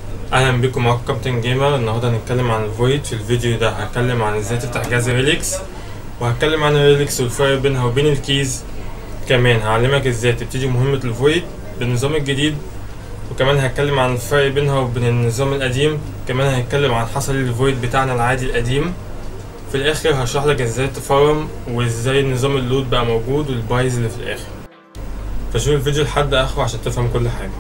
اهلا بكم معاكم كابتن جيمر النهارده هنتكلم عن الفويد في الفيديو ده هتكلم عن ازاي تفتح جهاز ريليكس وهتكلم عن الريليكس والفرق بينها وبين الكيز كمان هعلمك ازاي تبتدي مهمة الفويد بالنظام الجديد وكمان هتكلم عن الفرق بينها وبين النظام القديم كمان هنتكلم عن حصل الفويد بتاعنا العادي القديم في الاخر هشرح لك ازاي تفرم وازاي نظام اللود بقى موجود والبايظ اللي في الاخر فشوف الفيديو لحد اخره عشان تفهم كل حاجه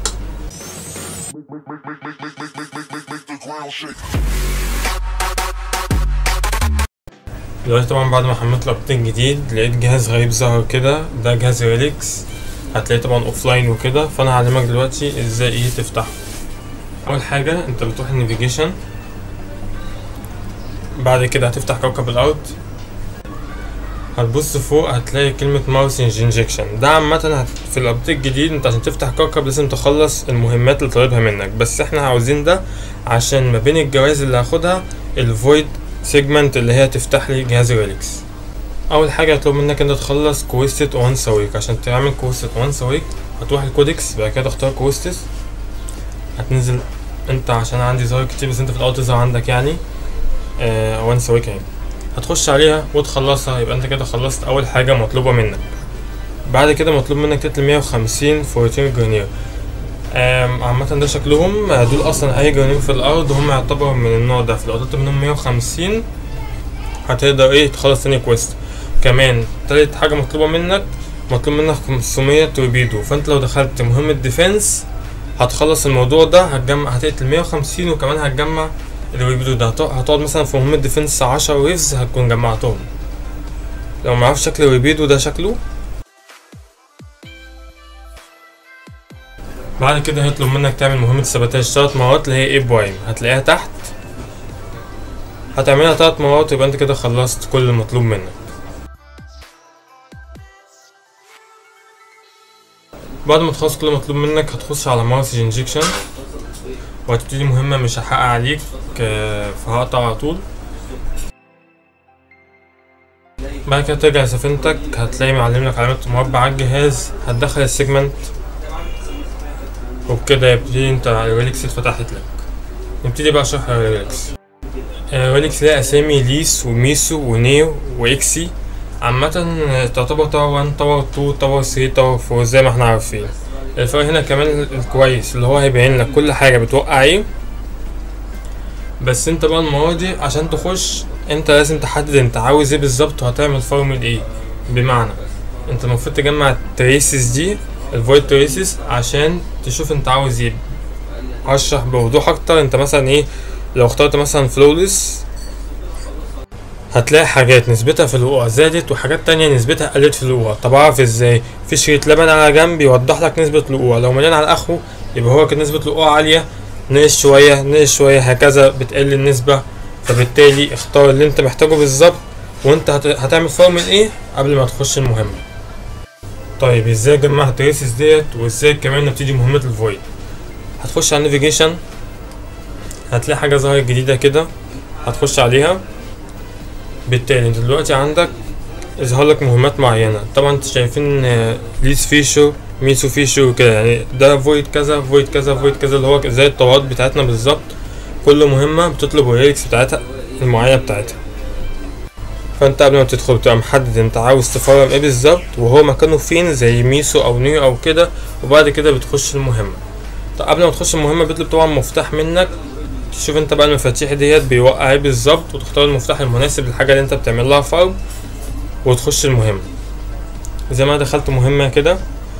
دلوقتي طبعا بعد ما حملت الابديت جديد لقيت جهاز غريب ظهر كده ده جهاز ريليكس هتلاقيه طبعا اوفلاين وكده فانا هعلمك دلوقتي ازاي ايه تفتحه اول حاجه انت بتروح النافيجيشن بعد كده هتفتح كوكب الارض هتبص فوق هتلاقي كلمة ماوس انجكشن ده عامة هت- في الابديت الجديد انت عشان تفتح كوكب لازم تخلص المهمات اللي طالبها منك بس احنا عاوزين ده عشان ما بين الجوائز اللي هاخدها الفويد سيجمنت اللي هي تفتح لي جهاز ريليكس اول حاجة هطلب منك انت تخلص كويستت وانس ويك عشان تعمل كويستت وانس ويك هتروح الكودكس بعد كده تختار كويستس هتنزل انت عشان عندي ظاهر كتير بس انت في الاول تظهر عندك يعني آه وانس ويك يعني هتخش عليها وتخلصها يبقى انت كده خلصت اول حاجة مطلوبة منك بعد كده مطلوب منك تقتل 150 فورتين جرانير آم، عامة ده شكلهم آه، دول اصلا اي جرانير في الارض هم يعتبروا من النوع ده فلو قتلت منهم 150 هتقدر ايه تخلص تاني كويست كمان تالت حاجة مطلوبة منك مطلوب منك 500 توربيدو فانت لو دخلت مهمة ديفنس هتخلص الموضوع ده هتجمع هتقتل 150 وكمان هتجمع الويبدو ده هتق- هتقعد مثلا في مهمة ديفنس 10 ويفز هتكون جمعتهم لو معرفش شكل الويبيدو ده شكله بعد كده هيطلب منك تعمل مهمة سباتاج تلات مرات اللي هي ايه برايم هتلاقيها تحت هتعملها تلات مرات يبقى انت كده خلصت كل المطلوب منك بعد ما تخلص كل المطلوب منك هتخش على ماوس انجكشن وهتبتدي مهمة مش هحقق عليك آه، فهقطع على طول بعد كده ترجع لسفينتك هتلاقي معلم لك علامة مربع على الجهاز هتدخل السيجمنت وبكده يبتدي انت الريليكس اتفتحت لك نبتدي بقى شرح الريليكس الريليكس ليها اسامي ليس وميسو ونيو واكسي عامة آه، تعتبر تاور 1 تاور 2 تاور 3 تاور 4 زي ما احنا عارفين الفرق هنا كمان الكويس اللي هو هيبين لك كل حاجة بتوقع ايه بس انت بقى المرة دي عشان تخش انت لازم تحدد انت عاوز ايه بالظبط وهتعمل فورمول ايه بمعنى انت المفروض تجمع التريسز دي الفويد تريسز عشان تشوف انت عاوز ايه هشرح بوضوح اكتر انت مثلا ايه لو اخترت مثلا فلولس هتلاقي حاجات نسبتها في الوقوع زادت وحاجات تانية نسبتها قلت في الوقوع طب اعرف ازاي في شريط لبن على جنب يوضح لك نسبة الوقوع لو مليان على اخره يبقى هو كده نسبة الوقوع عالية نقص شوية نقص شوية هكذا بتقل النسبة فبالتالي اختار اللي انت محتاجه بالظبط وانت هت... هتعمل فورمول ايه قبل ما تخش المهمة طيب ازاي اجمع التريسز ديت وازاي كمان نبتدي مهمة الفويد هتخش على النافيجيشن هتلاقي حاجة ظهرت جديدة كده هتخش عليها بالتالي انت دلوقتي عندك يظهر لك مهمات معينة طبعا انت شايفين آه، ليس فيشو ميسو فيشو وكده يعني ده فويد كذا فويد كذا فويد كذا اللي هو زي الطوابات بتاعتنا بالظبط كل مهمة بتطلب الريلكس بتاعتها المعينة بتاعتها فانت قبل ما تدخل بتبقى محدد انت عاوز تفرم ايه بالظبط وهو مكانه فين زي ميسو او نيو او كده وبعد كده بتخش المهمة طب قبل ما تخش المهمة بيطلب طبعا مفتاح منك تشوف انت بقى المفاتيح ديت بيوقع ايه بالظبط وتختار المفتاح المناسب للحاجة اللي انت بتعمل لها فارم وتخش المهمة زي ما دخلت مهمة كده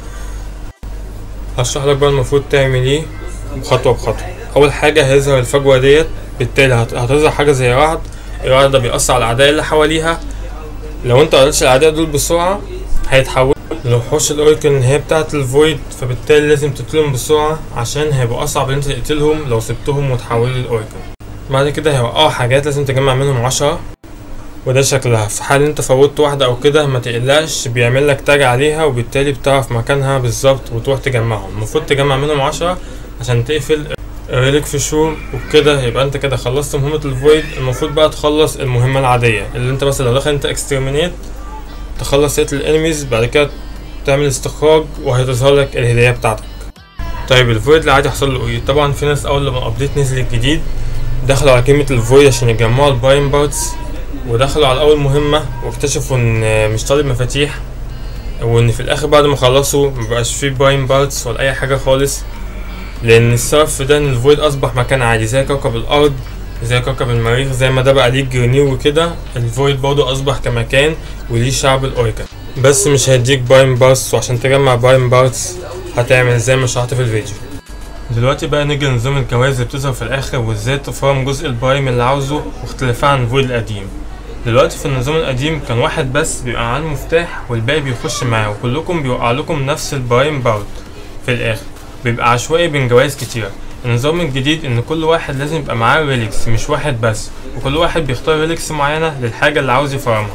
هشرح لك بقى المفروض تعمل ايه خطوة بخطوة أول حاجة هيظهر الفجوة ديت بالتالي هت- هتظهر حاجة زي رعد الرعد ده بيأثر على الأعداء اللي حواليها لو انت قتلتش الأعداء دول بسرعة هيتحولوا لوحوش الأوركل اللي هي بتاعة الفويد فبالتالي لازم تقتلهم بسرعة عشان هيبقى أصعب ان انت تقتلهم لو سبتهم وتحولوا للأوركل بعد كده هيوقعوا حاجات لازم تجمع منهم عشرة وده شكلها في حال انت فوتت واحدة او كده ما تقلقش بيعمل لك تاج عليها وبالتالي بتعرف مكانها بالظبط وتروح تجمعهم المفروض تجمع منهم عشرة عشان تقفل ريليك في شو وبكده يبقى انت كده خلصت مهمة الفويد المفروض بقى تخلص المهمة العادية اللي انت مثلا لو دخل انت اكسترمينيت تخلص هيت الانميز بعد كده تعمل استخراج وهتظهر لك الهدية بتاعتك طيب الفويد العادي حصل له ايه طبعا في ناس اول لما الابديت نزل الجديد دخلوا على كلمة الفويد عشان يجمعوا الباين بارتس ودخلوا على اول مهمة واكتشفوا ان مش طالب مفاتيح وان في الاخر بعد ما خلصوا مبقاش فيه باين بارتس ولا اي حاجة خالص لان السبب في ده ان الفويد اصبح مكان عادي زي كوكب الارض زي كوكب المريخ زي ما ده بقى ليه جرينير وكده الفويد برضه اصبح كمكان وليه شعب الاوريكا بس مش هيديك باين بارتس وعشان تجمع باين بارتس هتعمل زي ما شرحت في الفيديو دلوقتي بقى نيجي لنظام الجوائز اللي بتظهر في الاخر وازاي تفرم جزء البايم اللي عاوزه واختلافها عن الفويد القديم دلوقتي في النظام القديم كان واحد بس بيبقى معاه المفتاح والباقي بيخش معاه وكلكم بيوقع لكم نفس البايم باوت في الاخر بيبقى عشوائي بين جوائز كتيرة النظام الجديد ان كل واحد لازم يبقى معاه ريليكس مش واحد بس وكل واحد بيختار ريليكس معينة للحاجة اللي عاوز يفرمها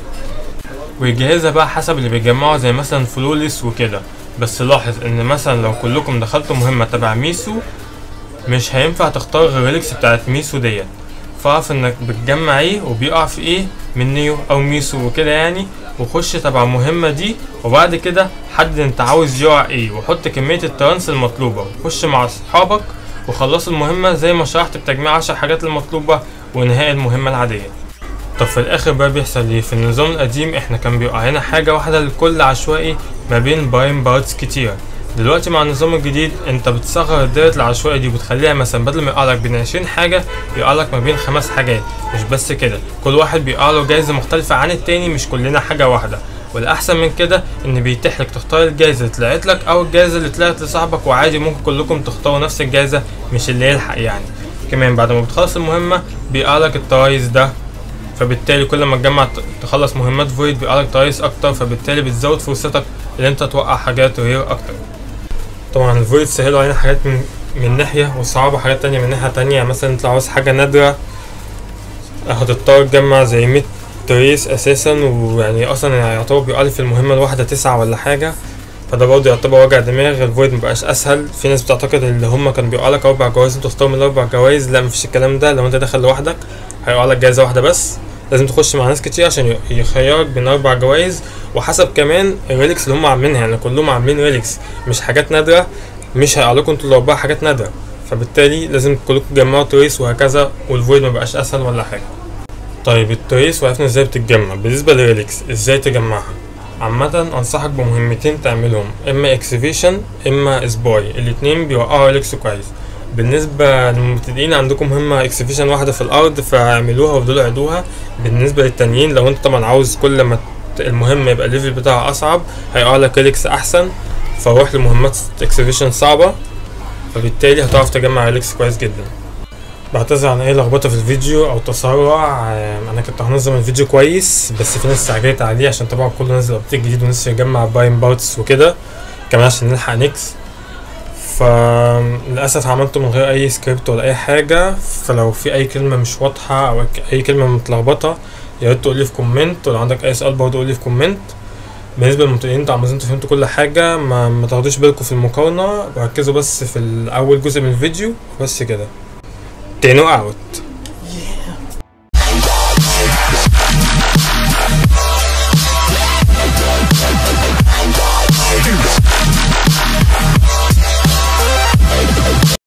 ويجهزها بقى حسب اللي بيجمعه زي مثلا فلوليس وكده بس لاحظ ان مثلا لو كلكم دخلتوا مهمة تبع ميسو مش هينفع تختار غير الريليكس بتاعت ميسو ديت فاعرف انك بتجمع ايه وبيقع في ايه من نيو او ميسو وكده يعني وخش تبع المهمة دي وبعد كده حدد انت عاوز يقع ايه وحط كمية الترانس المطلوبة وخش مع اصحابك وخلصوا المهمة زي ما شرحت بتجميع عشر حاجات المطلوبة وانهاء المهمة العادية طب في الاخر بقى بيحصل ايه في النظام القديم احنا كان بيقع هنا حاجة واحدة لكل عشوائي ما بين باين بارتس كتيرة دلوقتي مع النظام الجديد انت بتصغر الدايرة العشوائي دي وبتخليها مثلا بدل ما يقعلك بين عشرين حاجة يقعلك ما بين خمس حاجات مش بس كده كل واحد بيقعله جايزة مختلفة عن التاني مش كلنا حاجة واحدة والاحسن من كده ان بيتيح لك تختار الجايزة اللي طلعت لك او الجايزة اللي طلعت لصاحبك وعادي ممكن كلكم تختاروا نفس الجايزة مش اللي يلحق يعني كمان بعد ما بتخلص المهمة بيقعلك الترايز ده فبالتالي كل ما تجمع تخلص مهمات فويد بيقعلك ترايس اكتر فبالتالي بتزود فرصتك ان انت توقع حاجات رير اكتر طبعا الفويد سهلوا علينا حاجات من من ناحية وصعبوا حاجات تانية من ناحية تانية مثلا انت لو عاوز حاجة نادرة هتضطر تجمع زي مية تريس اساسا ويعني اصلا يعتبر بيقال في المهمة الواحدة تسعة ولا حاجة فده برضه يعتبر وجع دماغ الفويد مبقاش اسهل في ناس بتعتقد ان هما كانوا بيقعلك اربع جوايز انت تختار من الاربع جوايز لا مفيش الكلام ده لو انت داخل لوحدك هيقعلك جايزة واحدة بس لازم تخش مع ناس كتير عشان يخيرك بين اربع جوائز وحسب كمان الريليكس اللي هم عاملينها يعني كلهم عاملين ريليكس مش حاجات نادرة مش هيقعلكوا انتوا الاربعة حاجات نادرة فبالتالي لازم كلكم تجمعوا تريس وهكذا والفويد مبقاش اسهل ولا حاجة طيب التريس وعرفنا ازاي بتتجمع بالنسبة للريليكس ازاي تجمعها عامة انصحك بمهمتين تعملهم اما اكسفيشن اما سباي الاتنين بيوقعوا ريليكس كويس بالنسبة للمبتدئين عندكم مهمة اكسفيشن واحدة في الأرض فاعملوها وافضلوا عيدوها بالنسبة للتانيين لو انت طبعا عاوز كل ما المهمة يبقى الليفل بتاعها أصعب هيقع لك ريليكس أحسن فروح لمهمات اكسفيشن صعبة فبالتالي هتعرف تجمع ريليكس كويس جدا بعتذر عن اي لخبطة في الفيديو او تسرع انا كنت هنظم الفيديو كويس بس في ناس استعجلت عليه عشان طبعا كله نازل ابديت جديد ونفسه يجمع باين باوتس وكده كمان عشان نلحق نكس فللأسف عملته من غير أي سكريبت ولا أي حاجة فلو في أي كلمة مش واضحة أو أي كلمة متلخبطة يا ريت تقولي في كومنت ولو عندك أي سؤال برضه قولي في كومنت بالنسبة للمبتدئين انتوا عاوزين تفهمتوا كل حاجة ما, ما تاخدوش بالكم في المقارنة ركزوا بس في الأول جزء من الفيديو بس كده تانو اوت